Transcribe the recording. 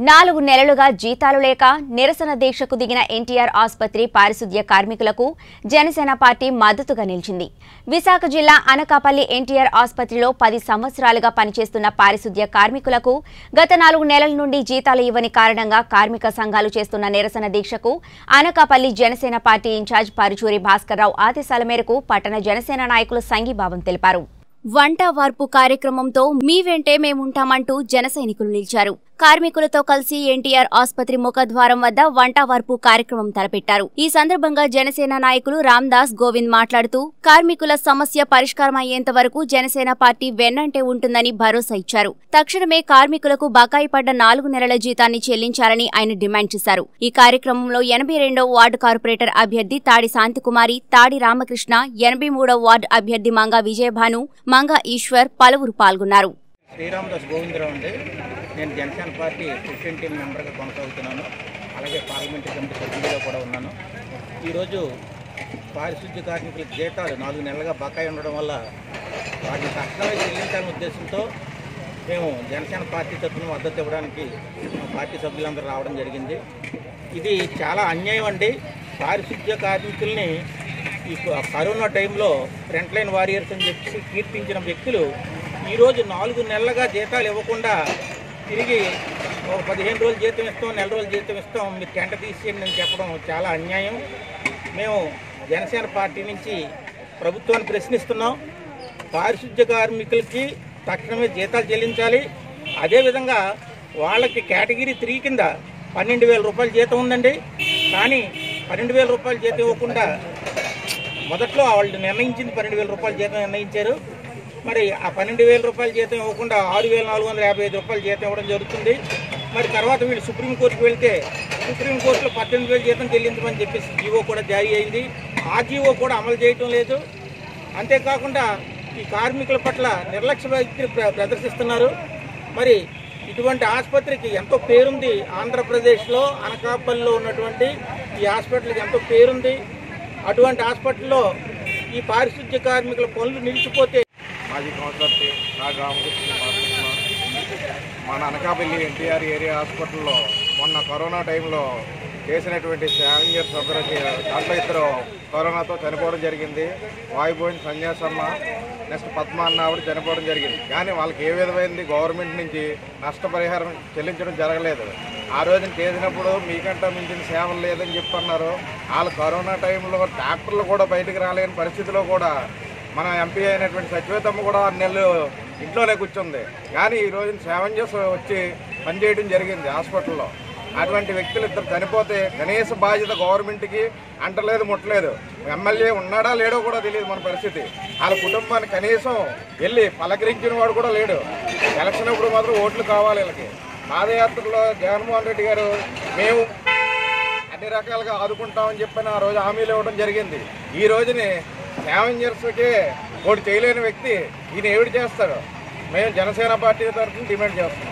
నాలుగు నెలలుగా జీతాలు లేక నిరసన దీక్షకు దిగిన ఎన్టీఆర్ ఆసుపత్రి పారిశుద్ధ్య కార్మికులకు జనసేన పార్టీ మద్దతుగా నిలిచింది విశాఖ జిల్లా అనకాపల్లి ఎన్టీఆర్ ఆసుపత్రిలో పది సంవత్సరాలుగా పనిచేస్తున్న పారిశుద్ధ్య కార్మికులకు గత నాలుగు నెలల నుండి జీతాలు ఇవ్వని కారణంగా కార్మిక సంఘాలు చేస్తున్న నిరసన దీక్షకు అనకాపల్లి జనసేన పార్టీ ఇన్ఛార్జ్ పరుచూరి భాస్కర్రావు ఆదేశాల మేరకు పట్టణ జనసేన నాయకులు సంఘీభావం తెలిపారు వంట వార్పు కార్యక్రమంతో మీ వెంటే మేముంటామంటూ జన సైనికులు నిలిచారు కార్మికులతో కలిసి ఎన్టీఆర్ ఆసుపత్రి ముఖద్వారం వద్ద వంట వార్పు కార్యక్రమం తలపెట్టారు ఈ సందర్భంగా జనసేన నాయకులు రామ్దాస్ గోవింద్ మాట్లాడుతూ కార్మికుల సమస్య పరిష్కారం అయ్యేంత వరకు జనసేన పార్టీ వెన్నంటే ఉంటుందని భరోసా ఇచ్చారు తక్షణమే కార్మికులకు బకాయి పడ్డ నాలుగు నెలల జీతాన్ని చెల్లించాలని ఆయన డిమాండ్ చేశారు ఈ కార్యక్రమంలో ఎనభై రెండవ వార్డు కార్పొరేటర్ అభ్యర్థి తాడి శాంతికుమారి తాడి రామకృష్ణ ఎనభై మూడవ వార్డు అభ్యర్థి మంగా విజయభాను మంగా ఈశ్వర్ పలువురు పాల్గొన్నారు శ్రీరామదాస్ గోవిందరావు అండి నేను జనసేన పార్టీ ప్రెసిడెంట్ టీం మెంబర్గా కొనసాగుతున్నాను అలాగే పార్లమెంటరీ కమిటీ సభ్యుడిగా కూడా ఉన్నాను ఈరోజు పారిశుద్ధ్య కార్మికులకు జీతాలు నాలుగు నెలలుగా బకాయి ఉండడం వల్ల వాటిని తక్షణమే చెల్లించాలనే ఉద్దేశంతో మేము జనసేన పార్టీ తరఫున మద్దతు ఇవ్వడానికి మా పార్టీ సభ్యులందరూ రావడం జరిగింది ఇది చాలా అన్యాయం అండి పారిశుద్ధ్య కార్మికుల్ని ఈ క- కరోనా టైంలో ఫ్రంట్ లైన్ వారియర్స్ అని చెప్పి కీర్తించిన వ్యక్తులు ఈరోజు నాలుగు నెలలుగా జీతాలు ఇవ్వకుండా తిరిగి ఒక పదిహేను రోజులు జీతం ఇస్తాం నెల రోజులు జీతం ఇస్తాం మీరు టెంట తీసేయండి అని చెప్పడం చాలా అన్యాయం మేము జనసేన పార్టీ నుంచి ప్రభుత్వాన్ని ప్రశ్నిస్తున్నాం పారిశుద్ధ్య కార్మికులకి తక్షణమే జీతాలు చెల్లించాలి అదేవిధంగా వాళ్ళకి కేటగిరీ త్రీ కింద పన్నెండు వేల రూపాయల జీతం ఉందండి కానీ పన్నెండు వేల రూపాయల జీతం ఇవ్వకుండా మొదట్లో వాళ్ళు నిర్ణయించింది పన్నెండు వేల రూపాయల జీతం నిర్ణయించారు మరి ఆ పన్నెండు వేల రూపాయల జీతం ఇవ్వకుండా ఆరు వేల నాలుగు వందల యాభై ఐదు రూపాయల జీతం ఇవ్వడం జరుగుతుంది మరి తర్వాత వీళ్ళు సుప్రీంకోర్టుకు వెళ్తే సుప్రీంకోర్టులో పద్దెనిమిది వేల జీతం చెల్లించమని చెప్పేసి జీవో కూడా జారీ అయింది ఆ జీవో కూడా అమలు చేయటం లేదు అంతేకాకుండా ఈ కార్మికుల పట్ల నిర్లక్ష్య వైఖరి ప్ర- ప్రదర్శిస్తున్నారు మరి ఇటువంటి ఆసుపత్రికి ఎంతో పేరుంది ఆంధ్రప్రదేశ్లో అనకాపల్లిలో ఉన్నటువంటి ఈ హాస్పిటల్కి ఎంతో పేరుంది అటువంటి హాస్పిటల్లో ఈ పారిశుద్ధ్య కార్మికుల పనులు నిలిచిపోతే మాజీ కౌన్సిలర్ టి. నాగ రామకృష్ణ మాట్లాడుతున్నాను మన అనకాపల్లి ఎన్టీఆర్ ఏరియా హాస్పిటల్లో మొన్న కరోనా టైంలో చేసినటువంటి స్కావెంజర్స్ అందరికి దాంట్లో ఇద్దరు కరోనాతో చనిపోవడం జరిగింది వాయుబోయిన సన్యాసమ్మ నెక్స్ట్ పద్మ అన్న ఆవిడ చనిపోవడం జరిగింది కానీ వాళ్ళకి ఏ విధమైనది గవర్నమెంట్ నుంచి నష్టపరిహారం చెల్లించడం జరగలేదు ఆ రోజున చేసినప్పుడు మీకంటే మించిన సేవలు లేదని చెప్పన్నారు వాళ్ళు కరోనా టైంలో డాక్టర్లు కూడా బయటకు రాలేని పరిస్థితిలో కూడా మన ఎంపీ అయినటువంటి సచివేతమ్మ కూడా ఆరు నెలలు ఇంట్లోనే కూర్చుంది కానీ ఈ రోజున సెవెన్ చేసి వచ్చి పనిచేయడం జరిగింది హాస్పిటల్లో అటువంటి వ్యక్తులు ఇద్దరు చనిపోతే కనీస బాధ్యత గవర్నమెంట్కి అంటలేదు ముట్టలేదు ఎమ్మెల్యే ఉన్నాడా లేడో కూడా తెలియదు మన పరిస్థితి వాళ్ళ కుటుంబాన్ని కనీసం వెళ్ళి పలకరించిన వాడు కూడా లేడు ఎలక్షన్ అప్పుడు మాత్రం ఓట్లు కావాలి వీళ్ళకి పాదయాత్రలో జగన్మోహన్ రెడ్డి గారు మేము అన్ని రకాలుగా ఆదుకుంటామని చెప్పని ఆ రోజు హామీలు ఇవ్వడం జరిగింది ఈ రోజుని స్కావెంజర్స్కి ఒకటి చేయలేని వ్యక్తి ఈయన ఏమిటి చేస్తాడు మేము జనసేన పార్టీ తరఫున డిమాండ్ చేస్తున్నాం